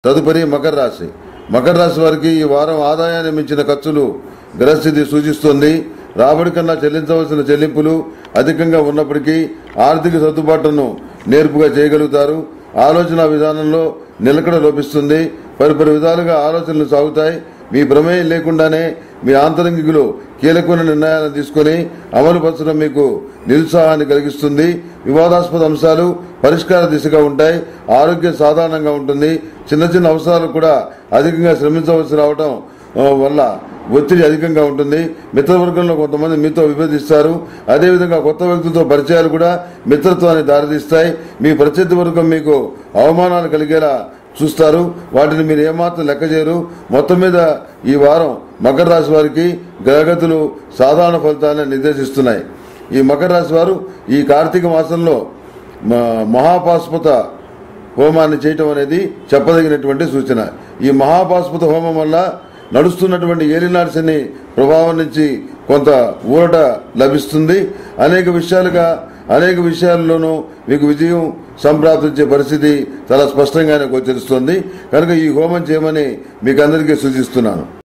తదుపరి మకర రాశి మకర రాశి వారికి ఈ వారం ఆదాయాన్ని మించిన ఖర్చులు గ్రహస్థితి సూచిస్తోంది రాబడి కన్నా చెల్లించవలసిన చెల్లింపులు అధికంగా ఉన్నప్పటికీ ఆర్థిక సర్దుబాట్లను నేర్పుగా చేయగలుగుతారు ఆలోచన విధానంలో నిలకడ లోపిస్తుంది పరిపరి విధాలుగా ఆలోచనలు సాగుతాయి మీ ప్రమేయం లేకుండానే మీ ఆంతరంగికులు కీలకమైన నిర్ణయాలను తీసుకుని అమలు పరచడం మీకు నిరుత్సాహాన్ని కలిగిస్తుంది వివాదాస్పద అంశాలు పరిష్కార దిశగా ఉంటాయి ఆరోగ్యం సాధారణంగా ఉంటుంది చిన్న చిన్న అవసరాలు కూడా అధికంగా శ్రమించవలసి రావటం ఆ, వల్ల ఒత్తిడి అధికంగా ఉంటుంది మిత్రవర్గంలో కొంతమంది మీతో విభేదిస్తారు అదేవిధంగా కొత్త వ్యక్తులతో పరిచయాలు కూడా మిత్రత్వాన్ని దారితీస్తాయి మీ ప్రత్యర్థి వర్గం మీకు అవమానాలు కలిగేలా చూస్తారు వాటిని మీరు ఏమాత్రం లెక్క చేయరు మొత్తం మీద ఈ వారం మకర రాశి వారికి గ్రహగతులు సాధారణ ఫలితాలను నిర్దేశిస్తున్నాయి ఈ మకర రాశి వారు ఈ కార్తీక మాసంలో మ- మహాపాస్పత హోమాన్ని చేయటం అనేది చెప్పదగినటువంటి సూచన ఈ మహాపాస్పత హోమం వల్ల నడుస్తున్నటువంటి ఏలినాటి శని ప్రభావం నుంచి కొంత ఊరట లభిస్తుంది అనేక విషయాలుగా అనేక విషయాల్లోనూ మీకు విజయం సంప్రాప్తించే పరిస్థితి చాలా స్పష్టంగానే గోచరిస్తుంది కనుక ఈ హోమం చేయమని మీకు అందరికీ సూచిస్తున్నాను